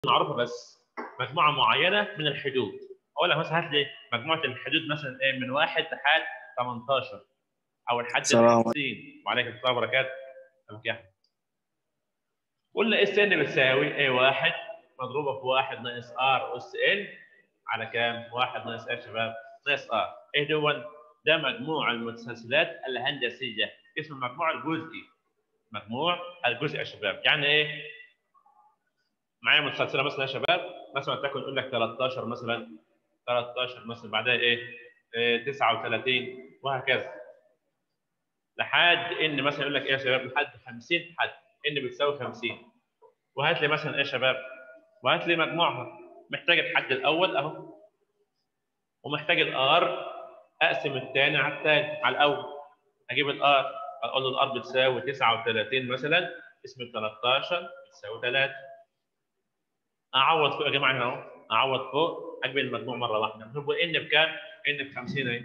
معروفه بس مجموعه معينه من الحدود اقول لك مثلا هات لي مجموعه الحدود مثلا ايه من واحد لحد 18 او لحد السلام 50 وعليكم السلام وبركاته تمام يا احمد قلنا اس ان بتساوي ايه واحد مضروبه في واحد ناقص ار اس ان على كام؟ واحد ناقص ايه يا شباب؟ ناقص ار ايه دون؟ ده مجموع المتسلسلات الهندسيه اسمه المجموع الجزئي مجموع الجزئي يا شباب يعني ايه؟ معايا متسلسله مثلا يا شباب مثلا تكن نقول لك 13 مثلا 13 مثلا بعدها ايه؟ إيه 39 وهكذا لحد ان مثلا يقول لك ايه يا شباب لحد 50 حد ان بتساوي 50 وهات لي مثلا ايه يا شباب؟ وهات لي مجموعها محتاج الحد الاول اهو ومحتاج الار اقسم الثاني على الثاني على الاول اجيب الار اقول له الار بتساوي 39 مثلا اسم ال 13 بتساوي 3 اعوض فوق يا جماعه هنا اهو اعوض فوق اجيب المجموع مره واحده يبقى ان بكام؟ ان ب 50 اهي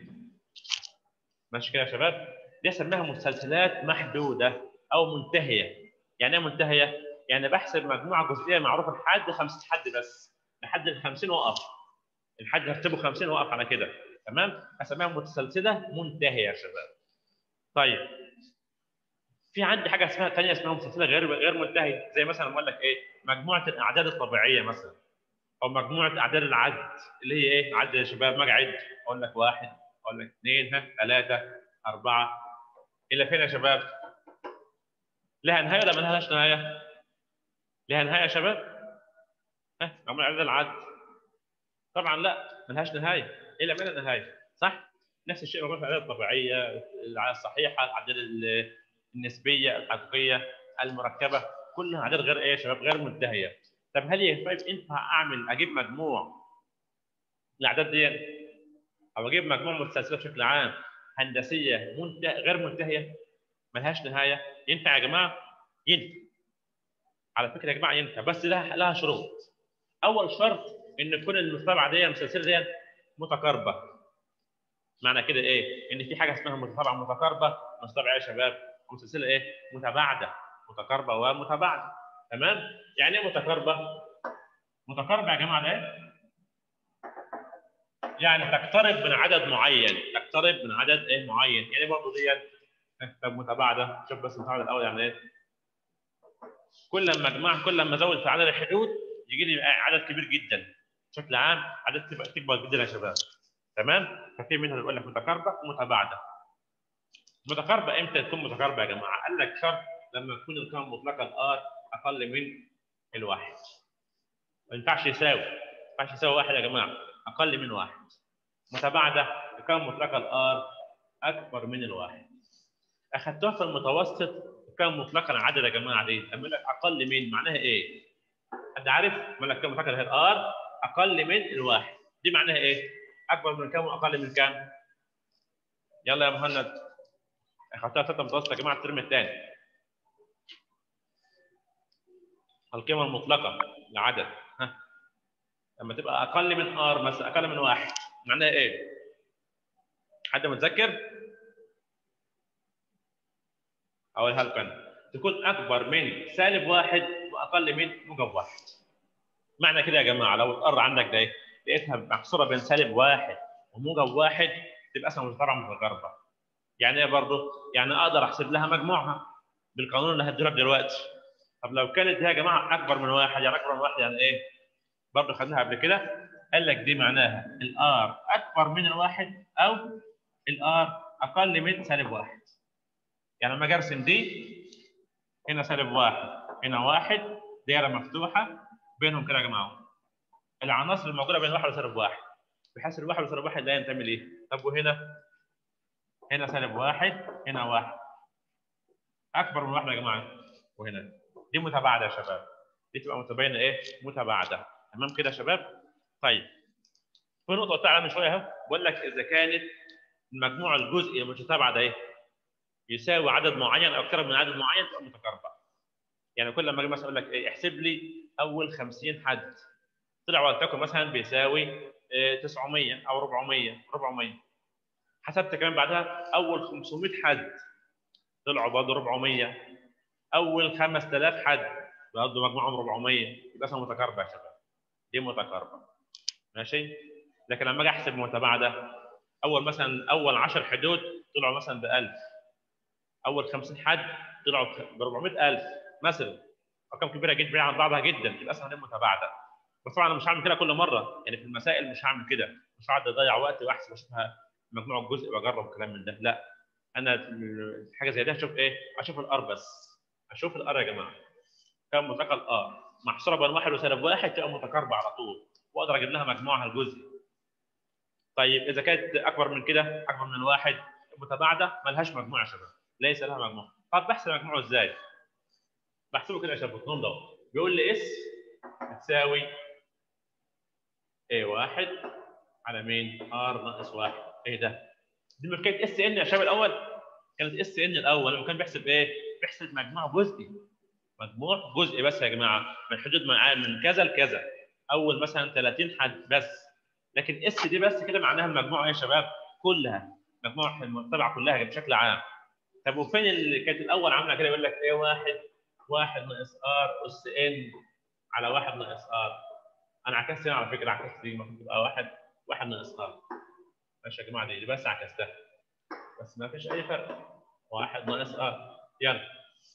ماشي كده يا شباب؟ دي اسميها مسلسلات محدوده او منتهيه يعني ايه منتهيه؟ يعني بحسب مجموعه جزئيه معروفه لحد 50 حد بس لحد ال 50 وقف الحد هكتبه 50 وقف على كده تمام؟ اسميها متسلسله منتهيه يا شباب. طيب في عندي حاجه اسمها ثانيه اسمها متسلسله غير غير منتهيه زي مثلا بقول لك ايه؟ مجموعه الاعداد الطبيعيه مثلا او مجموعه اعداد العد اللي هي ايه؟ عد يا شباب ما اجي اعد اقول لك واحد اقول لك اثنين ها ثلاثه اربعه الى فين يا شباب؟ لها نهايه ولا ما لهاش نهايه؟ لها نهايه يا شباب؟ ها مجموعه اعداد العد طبعا لا ملهاش نهايه الى من النهايه صح؟ نفس الشيء موجود في الاعداد الطبيعيه الاعداد الصحيحه الاعداد النسبيه الحقيقيه المركبه كلها اعداد غير ايه يا شباب؟ غير منتهيه طب هل ينفع اعمل اجيب مجموع الاعداد دي او اجيب مجموع متسلسله بشكل عام هندسيه منتهى غير منتهيه ملهاش نهايه ينفع يا جماعه؟ ينفع على فكره يا جماعه ينفع بس لها لها شروط اول شرط ان تكون المتابعه دي المسلسله دي متقاربه معنى كده ايه؟ ان في حاجه اسمها متابعه متقاربه متابعه يا شباب مسلسله ايه؟ متباعده متقاربه ومتباعده تمام؟ يعني ايه متقاربه؟ متقاربه يا جماعه ده ايه؟ يعني تقترب من عدد معين تقترب من عدد ايه معين يعني برضه دي طب متباعده شوف بس المتباعده الاول يعني ايه؟ كل لما اجمع كل لما ازود في عدد الحدود يجي لي عدد كبير جدا بشكل عام عدد تبقى تكبر جدا يا شباب تمام ففي منها يقول لك متقاربه ومتباعده متقاربه امتى تكون متقاربه يا جماعه قال لك شرط لما تكون القيمه المطلقه الار اقل من الواحد ما ينفعش يساوي ما ينفعش يساوي واحد يا جماعه اقل من واحد متباعده القيمه المطلقه الار اكبر من الواحد اخذتوها في المتوسط القيمه المطلقه العدد يا جماعه دي اقول لك اقل من معناها ايه؟ حد عارف؟ ما لك كم فاكر هي الار اقل من الواحد دي معناها ايه؟ اكبر من كم واقل من كم؟ يلا يا مهند اخذتها ستة متوسطة يا جماعة الترم الثاني القيمة المطلقة لعدد ها لما تبقى أقل من ار مثلا أقل من واحد معناها إيه؟ حد متذكر؟ أقولها لكم أنا تكون أكبر من سالب واحد وأقل من موجب واحد معنى كده يا جماعه لو الار عندك ده ايه؟ لقيتها محصوره بين سالب واحد وموجب واحد تبقى اسمها متفرعه متقاربه. يعني ايه برضه؟ يعني اقدر احسب لها مجموعها بالقانون اللي هديه لك دلوقتي. طب لو كانت دي يا جماعه اكبر من واحد يعني اكبر من واحد يعني ايه؟ برضه خدناها قبل كده قال لك دي معناها الار اكبر من الواحد او الار اقل من سالب واحد. يعني لما اجي ارسم دي هنا سالب واحد هنا واحد دايره مفتوحه بينهم كده يا جماعه العناصر الموجوده بين واحد وسالب واحد بحيث الواحد وسالب واحد ده تعمل ايه؟ طب وهنا هنا سالب واحد هنا واحد اكبر من واحد يا جماعه وهنا دي متباعده يا شباب دي تبقى متباينه ايه؟ متباعده تمام كده يا شباب؟ طيب في نقطه قلت عليها من شويه اهو بقول لك اذا كانت المجموع الجزئي المتتابعه ده ايه؟ يساوي عدد معين او اقترب من عدد معين تبقى متقاربه يعني كل لما اجي مثلا اقول لك ايه احسب لي اول 50 حد طلع ولتكن مثلا بيساوي 900 او 400 400 حسبت كمان بعدها اول 500 حد طلعوا برضه 400 اول 5000 حد برضه مجموعهم 400 يبقى اسمها متقاربه يا شباب دي متقاربه ماشي لكن لما اجي احسب متباعده اول مثلا اول 10 حدود طلعوا مثلا ب 1000 اول 50 حد طلعوا ب 400000 مثلا ارقام كبيره جدا بعيده عن بعضها جدا يبقى اسمها دي متباعده بس طبعا انا مش هعمل كده كل مره يعني في المسائل مش هعمل كده مش هقعد اضيع وقت واحسب اشوفها مجموع الجزء واجرب كلام من ده لا انا في حاجه زي ده اشوف ايه؟ اشوف الار بس اشوف الار يا جماعه كم متقل ار محصوره بين واحد وسالب واحد تبقى متقاربه على طول واقدر اجيب لها مجموعها الجزئي طيب اذا كانت اكبر من كده اكبر من واحد متباعده ملهاش مجموع يا شباب ليس لها مجموع طب بحسب مجموعه ازاي؟ بحسبه كده يا شباب القانون ده بيقول لي اس بتساوي ايه واحد على مين؟ ار ناقص واحد ايه ده؟ دي ما كانت اس ان يا شباب الاول كانت اس ان الاول لما كان بيحسب ايه؟ بيحسب مجموع جزئي مجموع جزئي بس يا جماعه من حدود من كذا لكذا اول مثلا 30 حد بس لكن اس دي بس كده معناها المجموعه يا شباب كلها مجموعه المتبعه كلها بشكل عام طب وفين اللي كانت الاول عامله كده يقول لك ايه واحد واحد ناقص ار اس ان على واحد ناقص ار انا عكست هنا على فكره عكست دي المفروض تبقى واحد واحد ناقص ار ماشي يا جماعه دي بس عكستها بس ما فيش اي فرق واحد ناقص ار يلا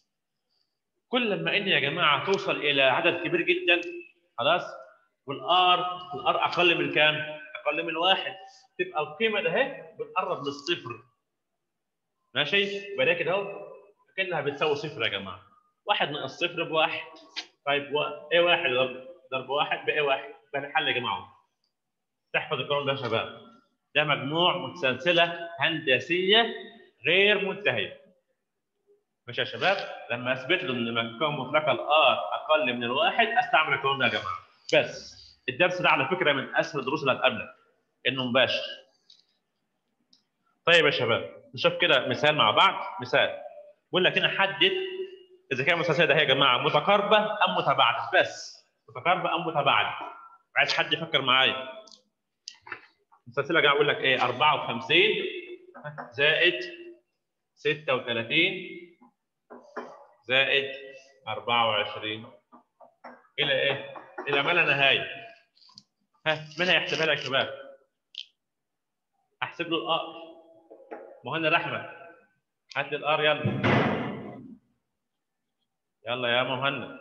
كل ما ان يا جماعه توصل الى عدد كبير جدا خلاص والار الار اقل من كام؟ اقل من واحد تبقى القيمه ده اهي بتقرب للصفر ماشي؟ يبقى كده اهو كانها بتساوي صفر يا جماعه واحد ناقص صفر بواحد طيب و... ايه واحد ضرب ضرب واحد بايه واحد يبقى الحل يا جماعه تحفظ القانون ده يا شباب ده مجموع متسلسله هندسيه غير منتهيه ماشي يا شباب لما اثبت له ان مجموع مطلقه الار اقل من الواحد استعمل القانون ده يا جماعه بس الدرس ده على فكره من اسهل الدروس اللي هتقابلك انه مباشر طيب يا شباب نشوف كده مثال مع بعض مثال بيقول لك هنا حدد اذا كان المسلسل ده هي يا جماعه متقاربه ام متباعده بس متقاربه ام متباعده عايز حد يفكر معايا المسلسل يا جماعه بيقول لك ايه 54 زائد 36 زائد 24 الى ايه؟ الى ما لا نهايه. ها مين هيحسبها لك يا شباب؟ احسب له الار. مهند احمد هات لي الار يلا. يلا يا مهند.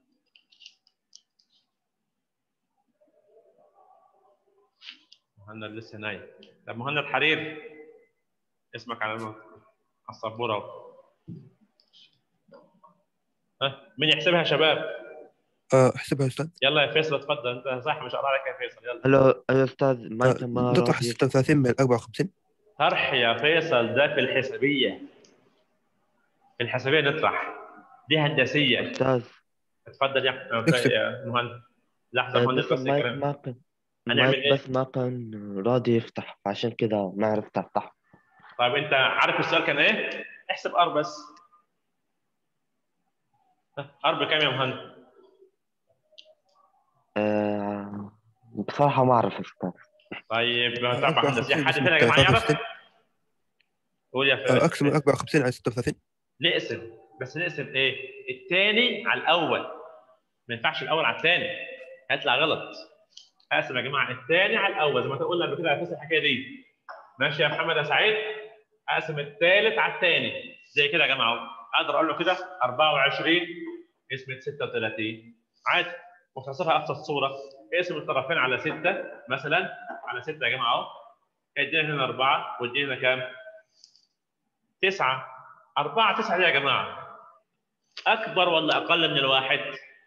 مهند لسه نايم. طب مهند حرير اسمك على السبوره اهو. ها مين يحسبها يا شباب؟ احسبها يا استاذ يلا يا فيصل اتفضل انت صح ما شاء الله عليك يا فيصل يلا الو يا استاذ ما ما نطرح راضي 36 من 54 طرح يا فيصل ده في الحسابيه في الحسابيه نطرح دي هندسيه استاذ اتفضل يا اكتب. يا مهند لحظه مهند بس بس المايك الكلام ما كان هنعمل المايك ايه؟ بس ما كان راضي يفتح عشان كذا ما عرفت افتح طيب انت عارف السؤال كان ايه؟ احسب ار بس ها، ار بكام يا مهند؟ آه بصراحة ما أعرف أستاذ طيب تعب 54 هندسي حد اسم فينا يا جماعه يعرف؟ 63 قول يا فيصل اقسم 54 على 36 نقسم بس نقسم ايه؟ الثاني على الاول ما ينفعش الاول على الثاني هيطلع غلط اقسم يا جماعه الثاني على الاول زي ما قلنا قبل كده على اساس الحكايه دي ماشي يا محمد يا سعيد اقسم الثالث على الثاني زي كده يا جماعه اقدر اقول له كده 24 اسم 36 عادي مختصرها ابسط صوره اقسم الطرفين على 6 مثلا على 6 يا جماعه اهو ادينا هنا 4 وادينا كام؟ 9 4 9 دي يا جماعه اكبر ولا اقل من الواحد؟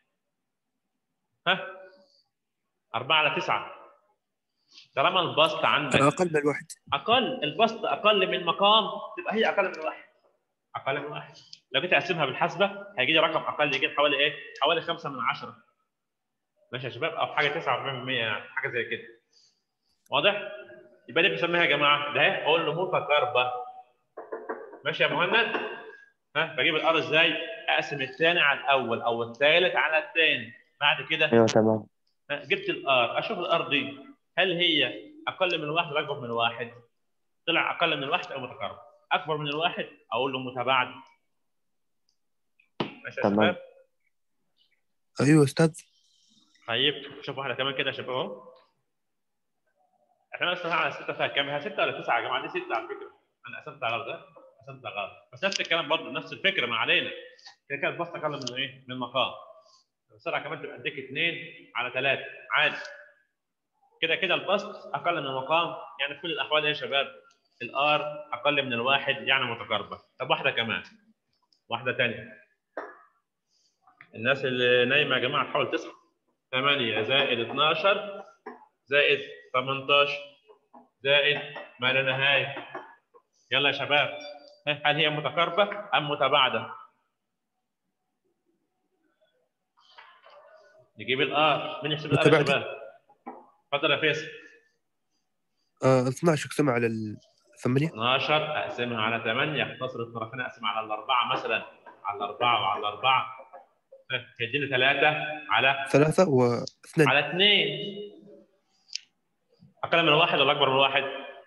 ها؟ 4 على 9 طالما البسط عندك اقل من الواحد اقل البسط اقل من مقام تبقى هي اقل من واحد اقل من واحد لو جيت اقسمها بالحسبه هيجي لي رقم اقل يجي حوالي ايه؟ حوالي 5 من 10 ماشي يا شباب او حاجه 49% يعني حاجه زي كده واضح؟ يبقى دي بنسميها يا جماعه ده اهي اقول له متقاربه ماشي يا مهند؟ ها بجيب الار ازاي؟ اقسم الثاني على الاول او الثالث على الثاني بعد كده أيوه تمام ها، جبت الار اشوف الار دي هل هي اقل من واحد ولا اكبر من واحد؟ طلع اقل من الواحد او متقارب اكبر من الواحد اقول له متباعد ماشي يا تمام. شباب ايوه استاذ طيب شوف واحده كمان كده يا شباب اهو احنا مثلا على 6 فيها كام؟ هي 6 ولا 9 يا جماعه؟ دي 6 على فكره انا قسمت على غلط قسمت على غلط بس نفس الكلام برضه نفس الفكره ما علينا كده كده البسط اقل من ايه؟ من المقام السرعه كمان تبقى اديك 2 على 3 عادي كده كده البسط اقل من المقام يعني في كل الاحوال ايه يا شباب؟ الار اقل من الواحد يعني متقاربه طب واحده كمان واحده ثانيه الناس اللي نايمه يا جماعه تحاول تصحى 8 زائد 12 زائد 18 زائد ما لا نهايه يلا يا شباب ها، هل هي متقاربه ام متباعده؟ نجيب الار مين يحسب الار يا متباعدة. شباب؟ اتفضل يا فيصل آه 12 اقسمها على الثمانية 12 اقسمها على 8 اختصر الطرفين اقسم على الاربعه مثلا على الاربعه وعلى الاربعه ها، يديني 3 على ثلاثة واثنين على 2 اقل من الواحد ولا اكبر من الواحد؟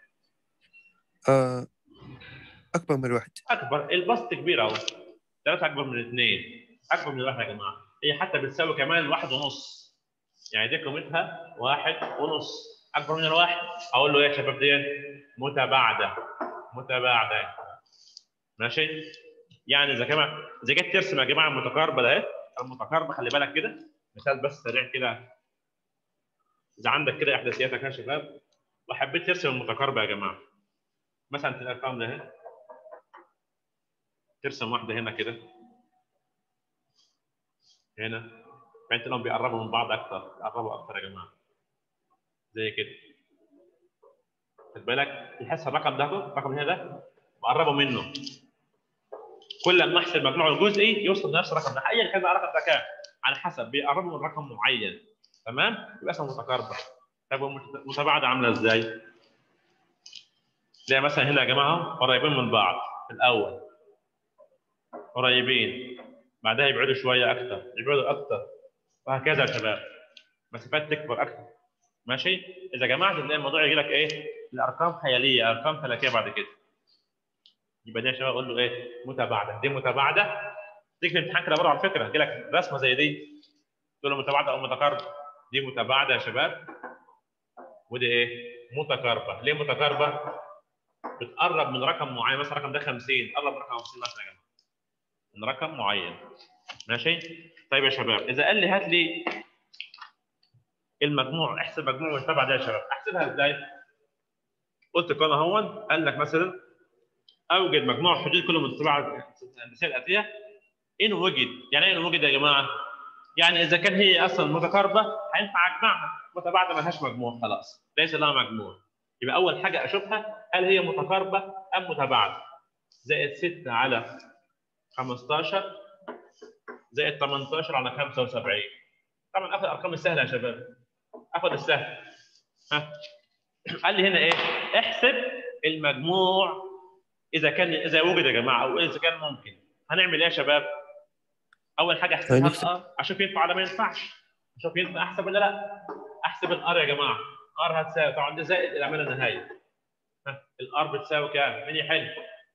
آه أكبر من الواحد اكبر البسط كبير اهو 3 اكبر من 2 اكبر من الواحد يا جماعه هي حتى بتساوي كمان واحد ونص يعني دي قيمتها واحد ونص اكبر من الواحد اقول له ايه يا شباب دي متباعده متباعده ماشي يعني اذا كمان اذا جيت ترسم يا جماعه المتقاربه ده المتقاربه خلي بالك كده مثال بس سريع كده اذا عندك كده احداثياتك يا شباب وحبيت ترسم المتقاربه يا جماعه مثلا تلاقي الارقام ده اهي ترسم واحده هنا كده هنا فانت لهم بيقربوا من بعض اكتر بيقربوا اكتر يا جماعه زي كده خد بالك تحس الرقم ده الرقم هنا ده بقربوا منه كل ما احسب مجموعه الجزئي يوصل لنفس الرقم ده ايا كان بقى الرقم ده كام على حسب بيقربوا من رقم معين تمام يبقى اسمها متقاربه طب المتباعده عامله ازاي؟ تلاقي مثلا هنا يا جماعه قريبين من بعض في الاول قريبين بعدها يبعدوا شويه اكثر يبعدوا اكثر وهكذا يا شباب مسافات تكبر اكثر ماشي اذا جمعت تلاقي الموضوع يجي لك ايه الارقام خياليه ارقام فلكيه بعد كده يبقى دي يا شباب اقول له ايه متباعده دي متباعده تيجي في الامتحان كده برضه على فكره يجي لك رسمه زي دي تقول له متباعده او متقاربه دي متباعده يا شباب ودي ايه متقاربه ليه متقاربه بتقرب من رقم معين مثلا الرقم ده 50 قرب من رقم 50 مثلا يا جماعه من رقم معين ماشي طيب يا شباب اذا قال لي هات لي المجموع احسب مجموع المتبع ده يا شباب احسبها ازاي قلت قال هون قال لك مثلا اوجد مجموع حدود كل متبع الهندسيه الاتيه ان وجد يعني ايه ان وجد يا جماعه يعني اذا كان هي اصلا متقاربه هينفع اجمعها متباعده ما لهاش مجموع خلاص ليس لها مجموع يبقى اول حاجه اشوفها هل هي متقاربه ام متباعده زائد 6 على 15 زائد 18 على 75 طبعا اخذ الارقام السهله يا شباب اخذ السهل ها قال لي هنا ايه احسب المجموع اذا كان اذا وجد يا جماعه او اذا كان ممكن هنعمل ايه يا شباب اول حاجه احسبها هنحسب. الار اشوف ينفع ولا ما ينفعش اشوف ينفع احسب ولا لا احسب الار يا جماعه ار هتساوي طبعا دي زائد العماله النهائيه ها الار بتساوي كام مين يحل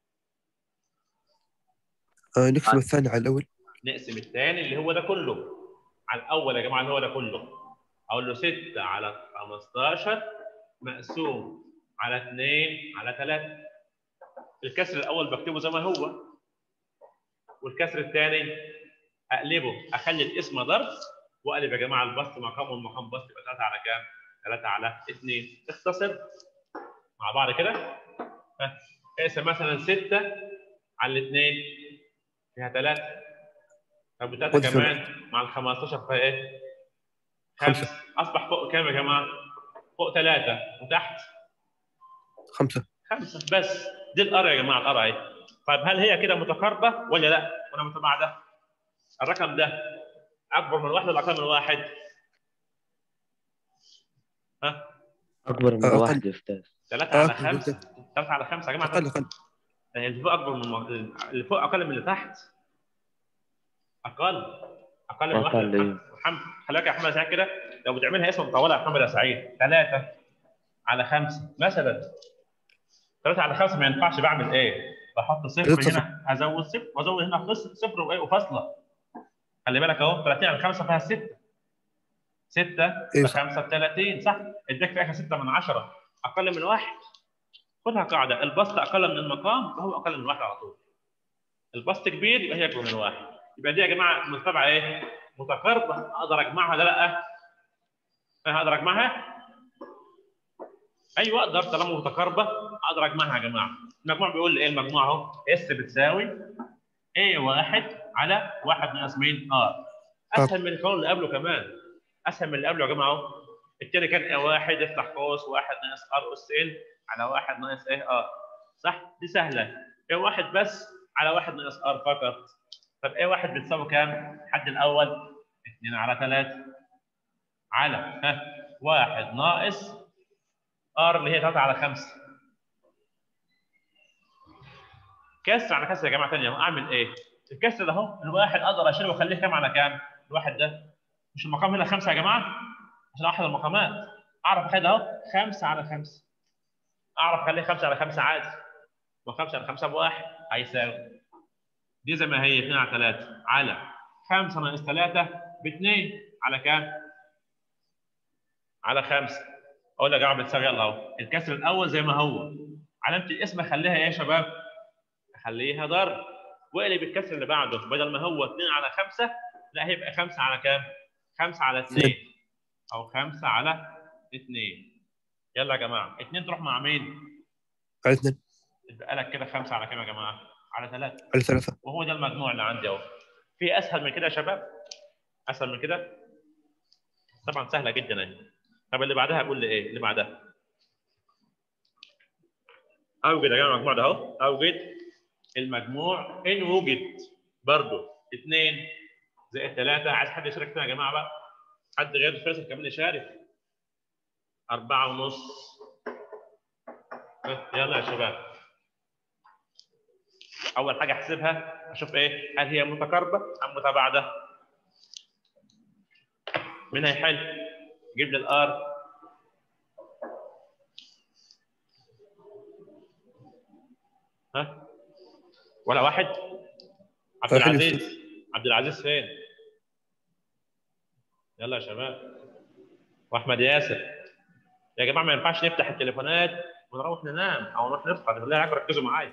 آه نقسم الثاني على الأول نقسم الثاني اللي هو ده كله على الاول يا جماعه اللي هو ده كله اقول له 6 على 15 مقسوم على 2 على 3 الكسر الاول بكتبه زي ما هو والكسر الثاني اقلبه اخلي الاسم ضرب واقلب يا جماعه البسط مقام والمقام بسط يبقى 3 على كام؟ 3 على 2 اختصر مع بعض كده ها، اقسم مثلا 6 على 2 فيها 3 طب الثلاثة خد كمان مع ال 15 فيها ايه؟ خمسة. خمسة اصبح فوق كام يا جماعه؟ فوق ثلاثة وتحت خمسة خمسة بس دي الار يا جماعه الار اهي طيب هل هي كده متقاربه ولا لا؟ ولا متباعده؟ الرقم ده اكبر من واحد ولا اقل من واحد؟ ها؟ اكبر من آه، أقل. واحد يا استاذ 3 آه، على 5 3 على 5 يا جماعه أقل أقل يعني اللي فوق اكبر من اللي فوق اقل من اللي تحت اقل اقل من واحد أقل، إيه. محمد خلي بالك يا محمد سعيد كده لو بتعملها اسم مطوله يا محمد يا سعيد 3 على 5 مثلا 3 على 5 ما ينفعش بعمل ايه؟ بحط صفر ثلاثة هنا ازود صفر وازود هنا فص- صفر وايه وفاصله خلي بالك اهو 30 على 5 فيها 6 6 ايوه ب صح 35 صح؟ اداك في الاخر 6 من 10 اقل من واحد خدها قاعده البسط اقل من المقام فهو اقل من واحد على طول البسط كبير يبقى هي اكبر من واحد يبقى دي يا جماعه متابعه ايه؟ متقاربه اقدر اجمعها ولا لا؟ انا اقدر اجمعها؟ ايوه اقدر طالما متقاربه اقدر اجمعها يا جماعه المجموع بيقول لي ايه المجموع اهو اس بتساوي a واحد على واحد ناقص مين؟ ار اسهل من القانون اللي قبله كمان اسهل من اللي قبله يا جماعه اهو التاني كان a واحد افتح قوس واحد ناقص ار اس ال على واحد ناقص ايه ار صح؟ دي سهله a واحد بس على واحد ناقص ار فقط طب a واحد بتساوي كام؟ الحد الاول 2 على 3 على ها واحد ناقص ار اللي هي 3 على 5 كسر على كسر يا جماعه ثانيه اهو اعمل ايه؟ الكسر ده اهو الواحد اقدر اشيله واخليه كام على كام؟ الواحد ده مش المقام هنا خمسه يا جماعه؟ عشان احد المقامات اعرف اخد اهو 5 على 5 اعرف اخليه 5 على 5 عادي و5 على 5 بواحد هيساوي دي زي ما هي 2 على 3 على 5 ناقص 3 ب 2 على كام؟ على 5 اقول يا جماعه بتساوي يلا اهو الكسر الاول زي ما هو علامه الاسم اخليها ايه يا شباب؟ اخليها ضرب واقلب الكسر اللي بعده بدل ما هو 2 على 5 لا هيبقى 5 على كام؟ 5 على 2 او 5 على 2 يلا يا جماعه 2 تروح مع مين؟ على اثنين يبقى لك كده 5 على كام يا جماعه؟ على 3 على ثلاثة وهو ده المجموع اللي عندي اهو في اسهل من كده يا شباب؟ اسهل من كده؟ طبعا سهله جدا اهي طب اللي بعدها قول لي ايه؟ اللي بعدها اوجد يا جماعه المجموع ده اهو اوجد المجموع ان وجد برضه 2 زائد 3 عايز حد يشارك فيها يا جماعه بقى حد غير فيصل كمان يشارك أربعة ونص يلا يا شباب أول حاجة أحسبها أشوف إيه هل هي متقاربة أم متباعدة مين هيحل؟ جيب لي الآر ها ولا واحد عبد واحد العزيز عبد العزيز فين؟ يلا يا شباب واحمد ياسر يا جماعه ما ينفعش نفتح التليفونات ونروح ننام او نروح نفطر بالله عليكم ركزوا معايا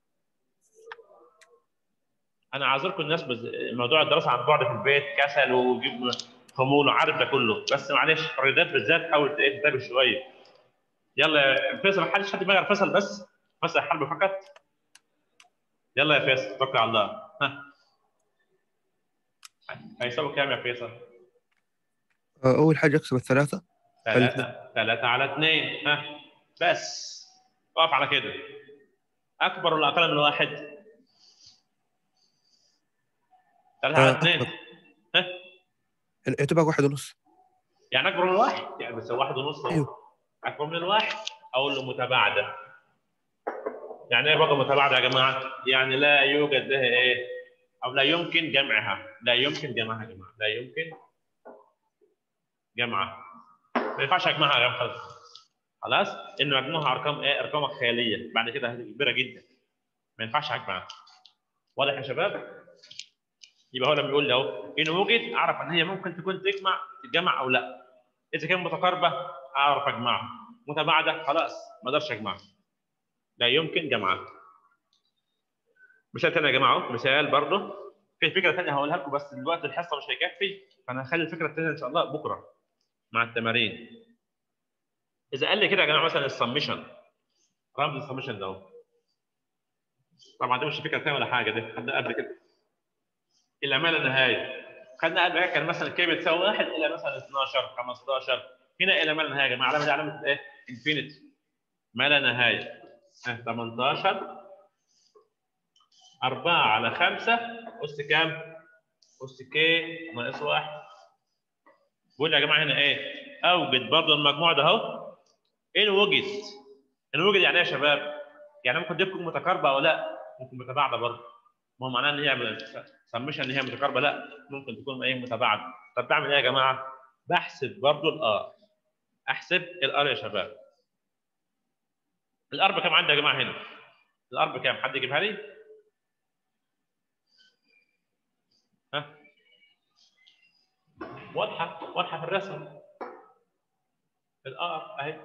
انا عاذركم الناس بز... موضوع الدراسه عن بعد في البيت كسل وجيب خمول وعارف ده كله بس معلش الرياضات بالذات حاول ايه تنتبه شويه يلا يا فيصل ما حدش حد غير فيصل بس فيصل حرب فقط يلا يا فيصل توكل على الله ها هيساوي كام يا فيصل؟ آه، أول حاجة أكسب الثلاثة على ثلاثة ثلاثة على اثنين ها بس اقف على كده أكبر ولا أقل من واحد؟ ثلاثة على آه، اثنين أكبر. ها يعتبر واحد ونص يعني أكبر من الواحد يعني بتساوي واحد ونص أهو. أيوه. أكبر من الواحد أقول له متباعدة يعني إيه برضه متباعدة يا جماعة؟ يعني لا يوجد لها إيه؟ أو لا يمكن جمعها لا يمكن جمعها يا جماعة لا يمكن جمعها ما ينفعش اجمعها يا جماعه خالص خلاص ان مجموعها ارقام ايه ارقامك خياليه بعد كده هتبقى كبيره جدا ما ينفعش اجمعها واضح يا شباب يبقى هو لما بيقول لي اهو ان وجد اعرف ان هي ممكن تكون تجمع تتجمع او لا اذا كانت متقاربه اعرف اجمعها متباعده خلاص ما اقدرش اجمعها لا يمكن جمعها مثال ثاني يا جماعه اهو مثال برضه في فكره ثانيه هقولها لكم بس دلوقتي الحصه مش هيكفي فانا هخلي الفكره الثانيه ان شاء الله بكره مع التمارين اذا قال لي كده يا جماعه مثلا السمشن رمز السمشن ده اهو طبعا دي مش فكره ثانيه ولا حاجه دي خدنا قبل كده الى ما لا نهايه خدنا قبل كده كان مثلا كي بتساوي 1 الى مثلا 12 15 هنا الى ما لا نهايه يا جماعه علامه دي علامه ايه؟ انفينيتي ما لا نهايه ها 18 4 على 5 أس كام؟ أس كي ناقص 1 بقول يا جماعه هنا ايه؟ اوجد برضه المجموع ده اهو ان وجد ان وجد يعني ايه يا شباب؟ يعني ممكن دي تكون متقاربه او لا ممكن متباعده برضه ما هو معناه ان هي ما سميش ان هي متقاربه لا ممكن تكون ايه متباعده طب بعمل ايه يا جماعه؟ بحسب برضه الار احسب الار يا شباب الار بكام عندي يا جماعه هنا؟ الار بكام؟ حد يجيبها لي؟ ها؟ واضحه واضحه في الرسم الار اهي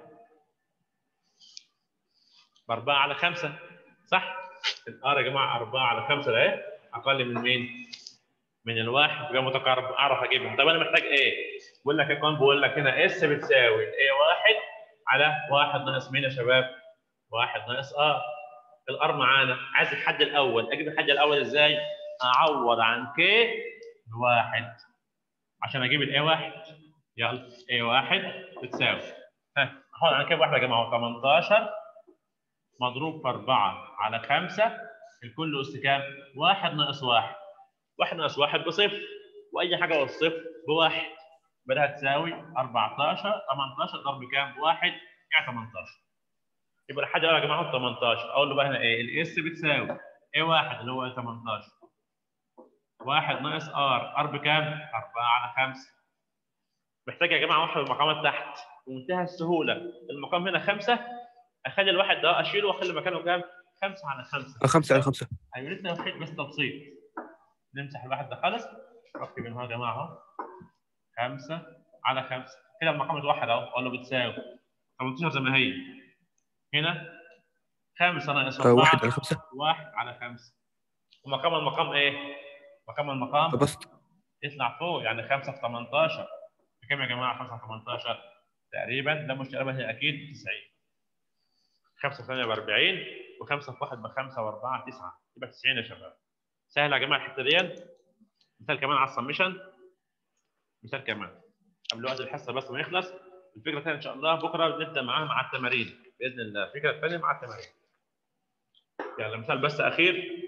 باربعه على خمسه صح؟ الار يا جماعه 4 على 5 ده اهي اقل من مين؟ من الواحد يبقى متقارب اعرف اجيبهم طب انا محتاج ايه؟ بقول لك ايه كمان بقول لك هنا اس بتساوي ايه واحد على واحد ناقص مين يا شباب؟ واحد ناقص ار الار معانا عايز الحد الاول اجيب الحد الاول ازاي؟ اعوض عن كي بواحد عشان اجيب الاي واحد يلا اي واحد بتساوي ها احط عن كي بواحد يا جماعه 18 مضروب في 4 على 5 الكل اس كام؟ 1 ناقص 1 1 ناقص 1 بصفر واي حاجه والصفر بواحد بدها تساوي 14 18 ضرب كام؟ بواحد يعني 18 يبقى الحاجه يا جماعه 18 اقول له بقى هنا ايه؟ الاس بتساوي ايه واحد اللي هو 18 1 ناقص ار ار بكام؟ 4 على 5 محتاج يا جماعه واحد المقامات تحت بمنتهى السهوله المقام هنا 5 اخلي الواحد ده اشيله واخلي مكانه كام؟ 5 على 5 آه، خمسة على خمسة ايوه لسه وحيد بس تبسيط نمسح الواحد ده خالص اكتب هنا يا جماعه اهو 5 على 5 كده المقام اتوحد اهو اقول له بتساوي 18 زي ما هي هنا 5 ناقص آه، 4 واحد على خمسة 1 على 5 ومقام المقام ايه؟ مقام المقام بسط يطلع فوق يعني 5 في 18 بكام يا جماعه 5 في 18 تقريبا ده مش تقريبا هي اكيد 90 5 في 8 ب 40 و5 في 1 ب 5 و4 9 يبقى 90 يا شباب سهل يا جماعه الحته دي مثال كمان على السمشن مثال كمان قبل وقت الحصه بس ما يخلص الفكره الثانيه ان شاء الله بكره نبدا معاها مع التمارين باذن الله الفكره الثانيه مع التمارين يعني مثال بس اخير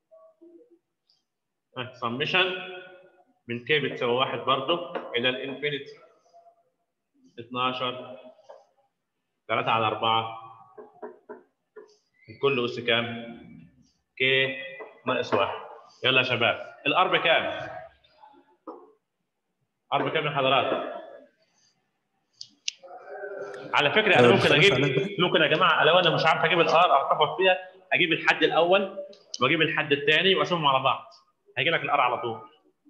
سمشن من كي بتساوي واحد برضه الى الانفينيتي 12 3 على 4 الكل اس كام؟ كي ناقص واحد يلا يا شباب الار بكام؟ ار بكام يا حضرات؟ على فكره انا آه، ممكن بس- بس اجيب على- ممكن يا جماعه لو انا مش عارف اجيب الار او اتلخبط فيها اجيب الحد الاول واجيب الحد الثاني واقسمهم على بعض هيجي لك الار على طول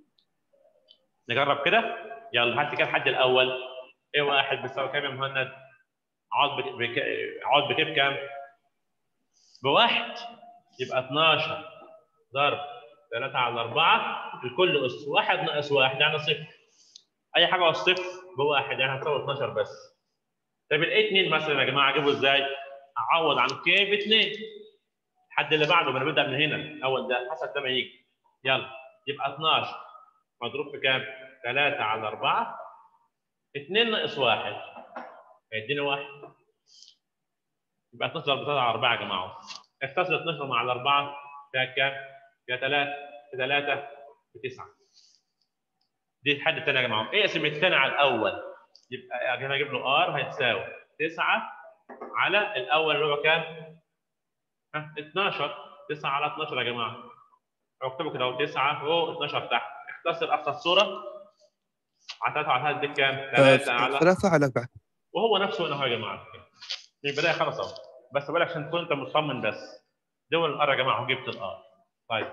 نجرب كده يلا هات لي كام الحد الاول ايه واحد بيساوي كام يا مهند عوض بك... بك... عوض بكيف كام بواحد يبقى 12 ضرب 3 على 4 الكل اس واحد ناقص واحد يعني صفر اي حاجه على الصفر بواحد يعني هتساوي 12 بس طيب الاي 2 مثلا يا جماعه اجيبه ازاي؟ اعوض عن كي ب 2 الحد اللي بعده ما انا ببدا من هنا الاول ده حسب ده ما يجي يلا يبقى 12 مضروب في كام؟ 3 على 4 2 ناقص 1 هيديني 1 يبقى 12 ضرب 3 على 4 يا جماعه اختصر 12 مع الأربعة فيها كام؟ فيها 3 في 3 في 9 دي الحد الثاني يا جماعه اقسم الثاني على الاول يبقى هنا اجيب له ار هيتساوي 9 على الاول اللي هو كام؟ ها 12 9 على 12 يا جماعه اكتبوا كده اهو 9 فوق 12 تحت اختصر ابسط صوره على 3 على 3 دي كام؟ آه، 3 على ثلاثة على أربعة وهو نفسه هنا اهو يا جماعه من البدايه خلاص اهو بس بالك عشان تكون انت مطمن بس دول الار يا جماعه وجبت الار طيب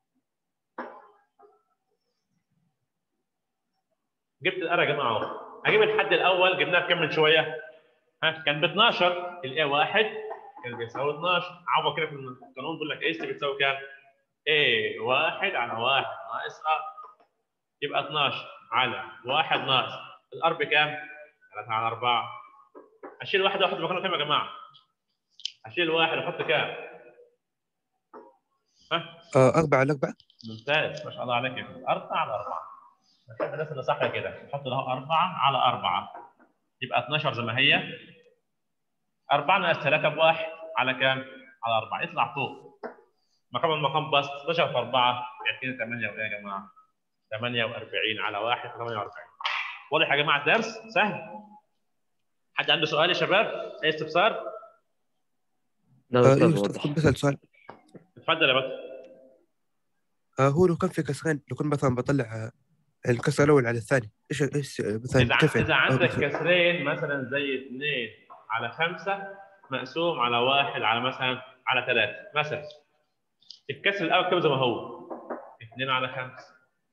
جبت الار يا جماعه اهو هجيب الحد الاول جبناه بكام من شويه؟ ها كان ب 12 الاي 1 كان بيساوي 12 عوض كده في القانون بيقول لك اس بتساوي كام؟ اي 1 على 1 ناقص ار يبقى 12 على 1 ناقص الار بكام؟ 3 على 4 اشيل واحد واحد مكانه كام يا جماعه؟ اشيل واحد احط كام؟ ها آه، أربعة على أربعة ممتاز ما شاء الله عليك يا أخي. أربعة على أربعة بحب الناس اللي صح كده نحط له أربعة على أربعة يبقى 12 زي ما هي 4 ناقص 3 بواحد على كام؟ على 4 يطلع فوق مقام المقام بس 12 في 4 يعطينا 8 وإيه يا جماعة؟ 48 على 1 48 واضح يا جماعة الدرس؟ سهل حد عنده سؤال يا شباب؟ أي استفسار؟ لا آه، دكتور إيه أستاذ وضح كنت بسأل سؤال اتفضل يا بطل آه، هو لو كان في كسرين لو كنت مثلا بطلع آه، الكسر الأول على الثاني إيش إيش آه، مثلا اذا كيف اذا يعني؟ عندك آه، مثلاً. كسرين مثلا زي 2 على 5 مقسوم على 1 على مثلا على 3 مثلا الكسر الاول كم زي ما هو 2 على 5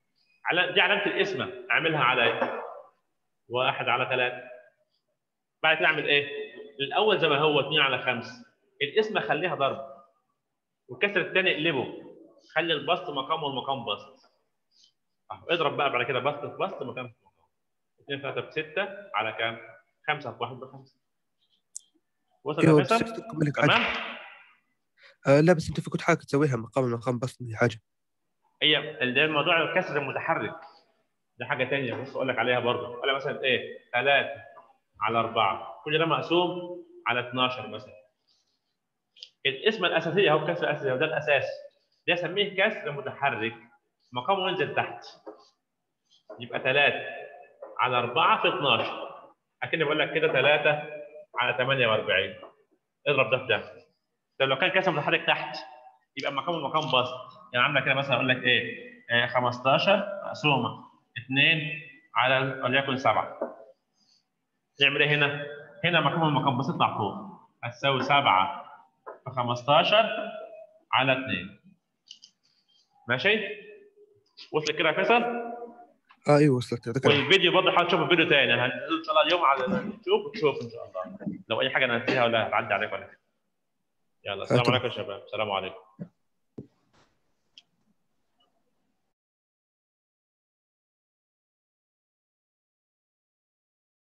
على دي علامه القسمه اعملها على ايه؟ واحد على ثلاثه بعد كده اعمل ايه؟ الاول زي ما هو 2 على 5 القسمه خليها ضرب والكسر الثاني اقلبه خلي البسط مقام والمقام بسط اهو اضرب بقى بعد كده بسط في بسط مقام في مقام 2 3 ب 6 على كام؟ 5 في 1 بخمسه وصل يا ايوه بس فيصل؟ تكمل لك حاجه تمام؟ آه لا بس انت في كنت حاجه تسويها مقام مقام بس دي حاجه هي ده الموضوع الكسر المتحرك ده حاجه ثانيه بص اقول لك عليها برضه اقول لك مثلا ايه 3 على 4 كل ده مقسوم على 12 مثلا القسمه الاساسيه هو الكسر الاساسي وده الاساس ده اسميه كسر متحرك مقامه ينزل تحت يبقى 3 على 4 في 12 اكني بقول لك كده 3 على 48 اضرب ده في ده طب لو كان كسر متحرك تحت يبقى مقام المقام بسط يعني عامله كده مثلا اقول لك ايه آه 15 مقسومه 2 على وليكن 7 نعمل ايه هنا؟ هنا مقام المقام بس يطلع فوق هتساوي 7 في 15 على 2 ماشي؟ وصل كده يا فيصل؟ اه ايوه وصلت يعطيك العافية. والفيديو برضه حاول تشوف الفيديو تاني هننزل ان شاء الله اليوم على اليوتيوب وتشوف ان شاء الله لو اي حاجه نسيها ولا هتعدي عليك ولا كده يلا السلام تمام. عليكم يا شباب السلام عليكم